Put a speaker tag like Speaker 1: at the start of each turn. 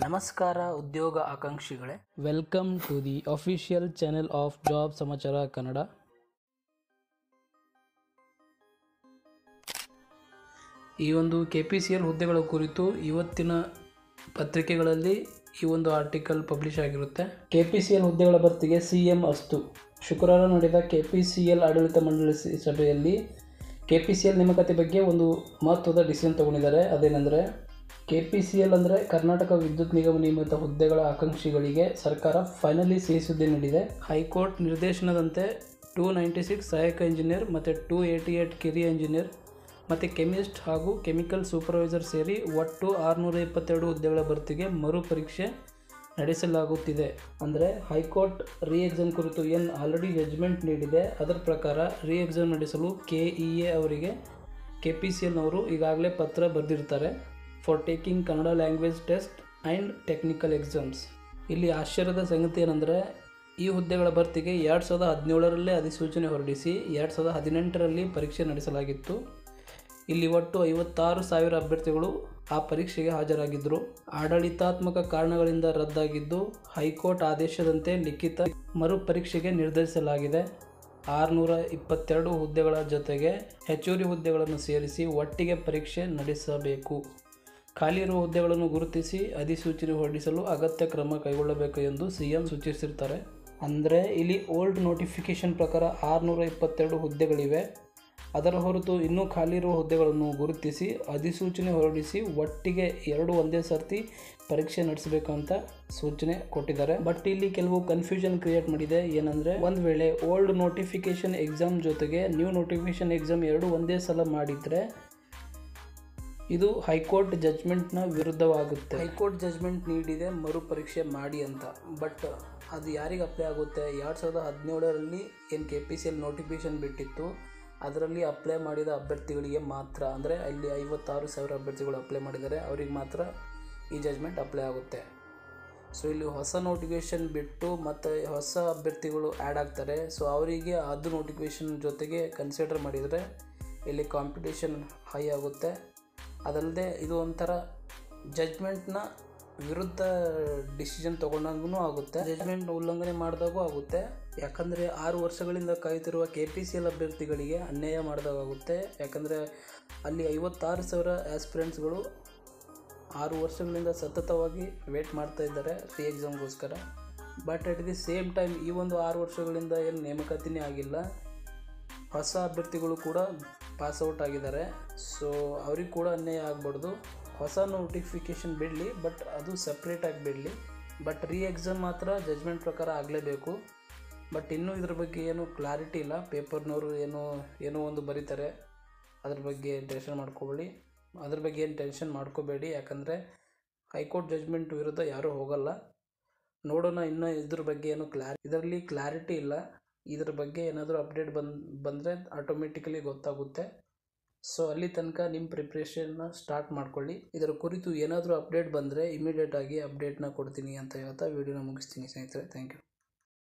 Speaker 1: ನಮಸ್ಕಾರ ಉದ್ಯೋಗ ಆಕಾಂಕ್ಷಿಗಳೇ
Speaker 2: welcome to the official channel of job Samachara Kannada ಈ ಒಂದು ಕೆ ಪಿ ಸಿ ಎಲ್ ಹುದ್ದೆಗಳ ಕುರಿತು ಇವತ್ತಿನ ಪತ್ರಿಕೆಗಳಲ್ಲಿ ಈ ಒಂದು ಆರ್ಟಿಕಲ್ ಪಬ್ಲಿಷ್ ಆಗಿರುತ್ತೆ ಕೆ ಪಿ ಸಿ ಎಲ್ ಹುದ್ದೆಗಳ ಭರ್ತಿಗೆ ಸಿ ಎಂ ಅಸ್ತು ಶುಕ್ರವಾರ ನಡೆದ ಕೆ ಪಿ ಸಿ ಎಲ್ ಆಡಳಿತ ಮಂಡಳಿ ಸ- ಸಭೆಯಲ್ಲಿ ಕೆ ಪಿ ಸಿ ಎಲ್ ನೇಮಕಾತಿ ಬಗ್ಗೆ ಒಂದು ಮಹತ್ವದ ಡಿಸಿಷನ್ ತಗೊಂಡಿದ್ದಾರೆ ಅದೇನೆಂದರೆ ಕೆ ಪಿ ಸಿ ಎಲ್ ಅಂದರೆ ಕರ್ನಾಟಕ ವಿದ್ಯುತ್ ನಿಗಮ ನಿಯಮಿತ ಹುದ್ದೆಗಳ ಆಕಾಂಕ್ಷಿಗಳಿಗೆ ಸರ್ಕಾರ ಫೈನಲಿ ಸಿಹಿ ಸುದ್ದಿ ನೀಡಿದೆ ಹೈಕೋರ್ಟ್ ನಿರ್ದೇಶನದಂತೆ ಟೂ ನೈಂಟಿ ಸಿಕ್ಸ್ ಸಹಾಯಕ ಇಂಜಿನಿಯರ್ ಮತ್ತು ಟೂ ಏಯ್ಟಿ ಏಯ್ಟ್ ಕಿರಿಯ ಇಂಜಿನಿಯರ್ ಮತ್ತು ಕೆಮಿಸ್ಟ್ ಹಾಗೂ ಕೆಮಿಕಲ್ ಸೂಪರ್ವೈಸರ್ ಸೇರಿ ಒಟ್ಟು ಆರುನೂರ ಇಪ್ಪತ್ತೆರಡು ಹುದ್ದೆಗಳ ಭರ್ತಿಗೆ ಮರು ಪರೀಕ್ಷೆ ನಡೆಸಲಾಗುತ್ತಿದೆ ಅಂದರೆ ಹೈಕೋರ್ಟ್ ರೀ ಎಕ್ಸಾಮ್ ಕುರಿತು ಏನು ಆಲ್ರೆಡಿ ಜಜ್ಮೆಂಟ್ ನೀಡಿದೆ ಅದರ ಪ್ರಕಾರ ರೀ ಎಕ್ಸಾಮ್ ನಡೆಸಲು ಕೆ ಇ ಎ ಅವರಿಗೆ ಕೆ ಪಿ ಸಿ ಎಲ್ನವರು ಈಗಾಗಲೇ ಪತ್ರ ಬರೆದಿರ್ತಾರೆ for taking Kannada language test and technical exams ಇಲ್ಲಿ ಆಶ್ಚರ್ಯದ ಸಂಗತಿ ಏನಂದರೆ ಈ ಹುದ್ದೆಗಳ ಭರ್ತಿಗೆ ಎರಡು ಸಾವಿರದ ಹದಿನೇಳರಲ್ಲೇ ಅಧಿಸೂಚನೆ ಹೊರಡಿಸಿ ಎರಡು ಸಾವಿರದ ಹದಿನೆಂಟರಲ್ಲಿ ಪರೀಕ್ಷೆ ನಡೆಸಲಾಗಿತ್ತು ಇಲ್ಲಿ ಒಟ್ಟು ಐವತ್ತಾರು ಸಾವಿರ ಅಭ್ಯರ್ಥಿಗಳು ಆ ಪರೀಕ್ಷೆಗೆ ಹಾಜರಾಗಿದ್ದರು ಆಡಳಿತಾತ್ಮಕ ಕಾರಣಗಳಿಂದ ರದ್ದಾಗಿದ್ದು ಹೈಕೋರ್ಟ್ ಆದೇಶದಂತೆ ಲಿಖಿತ ಮರು ಪರೀಕ್ಷೆಗೆ ನಿರ್ಧರಿಸಲಾಗಿದೆ ಆರುನೂರ ಇಪ್ಪತ್ತೆರಡು ಹುದ್ದೆಗಳ ಜೊತೆಗೆ ಹೆಚ್ಚುವರಿ ಹುದ್ದೆಗಳನ್ನು ಸೇರಿಸಿ ಒಟ್ಟಿಗೆ ಪರೀಕ್ಷೆ ನಡೆಸಬೇಕು ಖಾಲಿ ಇರುವ ಹುದ್ದೆಗಳನ್ನು ಗುರುತಿಸಿ ಅಧಿಸೂಚನೆ ಹೊರಡಿಸಲು ಅಗತ್ಯ ಕ್ರಮ ಕೈಗೊಳ್ಳಬೇಕು ಎಂದು ಸಿಎಂ ಸೂಚಿಸಿರ್ತಾರೆ ಅಂದರೆ ಇಲ್ಲಿ ಓಲ್ಡ್ ನೋಟಿಫಿಕೇಶನ್ ಪ್ರಕಾರ ಆರುನೂರ ಇಪ್ಪತ್ತೆರಡು ಹುದ್ದೆಗಳಿವೆ ಅದರ ಹೊರತು ಇನ್ನೂ ಖಾಲಿ ಇರುವ ಹುದ್ದೆಗಳನ್ನು ಗುರುತಿಸಿ ಅಧಿಸೂಚನೆ ಹೊರಡಿಸಿ ಒಟ್ಟಿಗೆ ಎರಡು ಒಂದೇ ಸರ್ತಿ ಪರೀಕ್ಷೆ ನಡೆಸಬೇಕಂತ ಸೂಚನೆ ಕೊಟ್ಟಿದ್ದಾರೆ ಬಟ್ ಇಲ್ಲಿ ಕೆಲವು ಕನ್ಫ್ಯೂಷನ್ ಕ್ರಿಯೇಟ್ ಮಾಡಿದೆ ಏನಂದರೆ ಒಂದು ವೇಳೆ ಓಲ್ಡ್ ನೋಟಿಫಿಕೇಶನ್ ಎಕ್ಸಾಮ್ ಜೊತೆಗೆ ನ್ಯೂ ನೋಟಿಫಿಕೇಶನ್ ಎಕ್ಸಾಮ್ ಎರಡು ಒಂದೇ ಸಲ ಮಾಡಿದರೆ ಇದು ಹೈಕೋರ್ಟ್ ಜಜ್ಮೆಂಟ್ನ ವಿರುದ್ಧವಾಗುತ್ತೆ ಹೈಕೋರ್ಟ್ ಜಜ್ಮೆಂಟ್ ನೀಡಿದೆ ಮರು ಪರೀಕ್ಷೆ ಮಾಡಿ ಅಂತ ಬಟ್ ಅದು ಯಾರಿಗೆ ಅಪ್ಲೈ ಆಗುತ್ತೆ ಎರಡು ಸಾವಿರದ ಹದಿನೇಳರಲ್ಲಿ ಏನು K P C L notification ಬಿಟ್ಟಿತ್ತು ಅದರಲ್ಲಿ ಅಪ್ಲೈ ಮಾಡಿದ ಅಭ್ಯರ್ಥಿಗಳಿಗೆ ಮಾತ್ರ ಅಂದರೆ ಅಲ್ಲಿ ಐವತ್ತಾರು ಸಾವಿರ ಅಭ್ಯರ್ಥಿಗಳು ಅಪ್ಲೈ ಮಾಡಿದ್ದಾರೆ ಅವ್ರಿಗೆ ಮಾತ್ರ ಈ ಜಜ್ಮೆಂಟ್ ಅಪ್ಲೈ ಆಗುತ್ತೆ ಸೊ ಇಲ್ಲಿ ಹೊಸ ನೋಟಿಫಿಕೇಷನ್ ಬಿಟ್ಟು ಮತ್ತು ಹೊಸ ಅಭ್ಯರ್ಥಿಗಳು ಆ್ಯಡ್ ಆಗ್ತಾರೆ ಸೊ ಅವರಿಗೆ ಅದು ನೋಟಿಫಿಕೇಷನ್ ಜೊತೆಗೆ ಕನ್ಸಿಡರ್ ಮಾಡಿದರೆ ಇಲ್ಲಿ ಕಾಂಪಿಟೇಷನ್ ಹೈ ಆಗುತ್ತೆ ಅದಲ್ಲದೆ ಇದು ಒಂಥರ ಜಜ್ಮೆಂಟ್ನ ವಿರುದ್ಧ ಡಿಸಿಷನ್ ತೊಗೊಂಡಂಗೂ ಆಗುತ್ತೆ ಜಜ್ಮೆಂಟ್ ಉಲ್ಲಂಘನೆ ಮಾಡಿದಾಗೂ ಆಗುತ್ತೆ ಯಾಕಂದರೆ ಆರು ವರ್ಷಗಳಿಂದ ಕಾಯುತ್ತಿರುವ ಕೆ ಪಿ ಸಿ ಎಲ್ ಅಭ್ಯರ್ಥಿಗಳಿಗೆ ಅನ್ಯಾಯ ಮಾಡಿದಾಗುತ್ತೆ ಯಾಕಂದರೆ ಅಲ್ಲಿ ಐವತ್ತಾರು ಸಾವಿರ ಆಸ್ಪಿರೆಂಟ್ಸ್ಗಳು ಆರು ವರ್ಷಗಳಿಂದ ಸತತವಾಗಿ ವೇಟ್ ಮಾಡ್ತಾ ಇದ್ದಾರೆ ರೀ ಎಕ್ಸಾಮ್ಗೋಸ್ಕರ but at the same time ಈ ಒಂದು ಆರು ವರ್ಷಗಳಿಂದ ಏನು ನೇಮಕಾತಿನೇ ಆಗಿಲ್ಲ ಹೊಸ ಅಭ್ಯರ್ಥಿಗಳು ಕೂಡ ಪಾಸ್ ಔಟ್ ಆಗಿದ್ದಾರೆ ಸೊ ಅವ್ರಿಗೆ ಕೂಡ ಅನ್ಯಾಯ ಆಗಬಾರ್ದು ಹೊಸ ನೋಟಿಫಿಕೇಷನ್ ಬಿಡಲಿ ಬಟ್ ಅದು ಸಪ್ರೇಟಾಗಿ ಬಿಡಲಿ ಬಟ್ ರೀ ಎಕ್ಸಾಮ್ ಮಾತ್ರ ಜಜ್ಮೆಂಟ್ ಪ್ರಕಾರ ಆಗಲೇಬೇಕು ಬಟ್ ಇನ್ನೂ ಇದ್ರ ಬಗ್ಗೆ ಏನು ಕ್ಲಾರಿಟಿ ಇಲ್ಲ ಪೇಪರ್ನವರು ಏನೋ ಏನೋ ಒಂದು ಬರೀತಾರೆ ಅದ್ರ ಬಗ್ಗೆ ಟೆನ್ಷನ್ ಮಾಡ್ಕೋಬೇಡಿ ಅದ್ರ ಬಗ್ಗೆ ಏನು ಟೆನ್ಷನ್ ಮಾಡ್ಕೋಬೇಡಿ ಯಾಕಂದರೆ ಹೈಕೋರ್ಟ್ ಜಜ್ಮೆಂಟ್ ವಿರುದ್ಧ ಯಾರೂ ಹೋಗಲ್ಲ ನೋಡೋಣ ಇನ್ನೂ ಇದ್ರ ಬಗ್ಗೆ ಏನು ಕ್ಲಾರಿ ಇದರಲ್ಲಿ ಕ್ಲಾರಿಟಿ ಇಲ್ಲ ಇದ್ರ ಬಗ್ಗೆ ಏನಾದರೂ ಅಪ್ಡೇಟ್ ಬಂದು ಬಂದರೆ ಆಟೋಮೆಟಿಕಲಿ ಗೊತ್ತಾಗುತ್ತೆ ಸೊ ಅಲ್ಲಿ ತನಕ ನಿಮ್ಮ ಪ್ರಿಪ್ರೇಷನ್ನ ಸ್ಟಾರ್ಟ್ ಮಾಡ್ಕೊಳ್ಳಿ ಇದರ ಕುರಿತು ಏನಾದರೂ ಅಪ್ಡೇಟ್ ಬಂದರೆ ಇಮಿಡಿಯೇಟಾಗಿ ಅಪ್ಡೇಟ್ನ ಕೊಡ್ತೀನಿ ಅಂತ ಹೇಳ್ತಾ ವೀಡಿಯೋನ ಮುಗಿಸ್ತೀನಿ ಸ್ನೇಹಿತರೆ ಥ್ಯಾಂಕ್ ಯು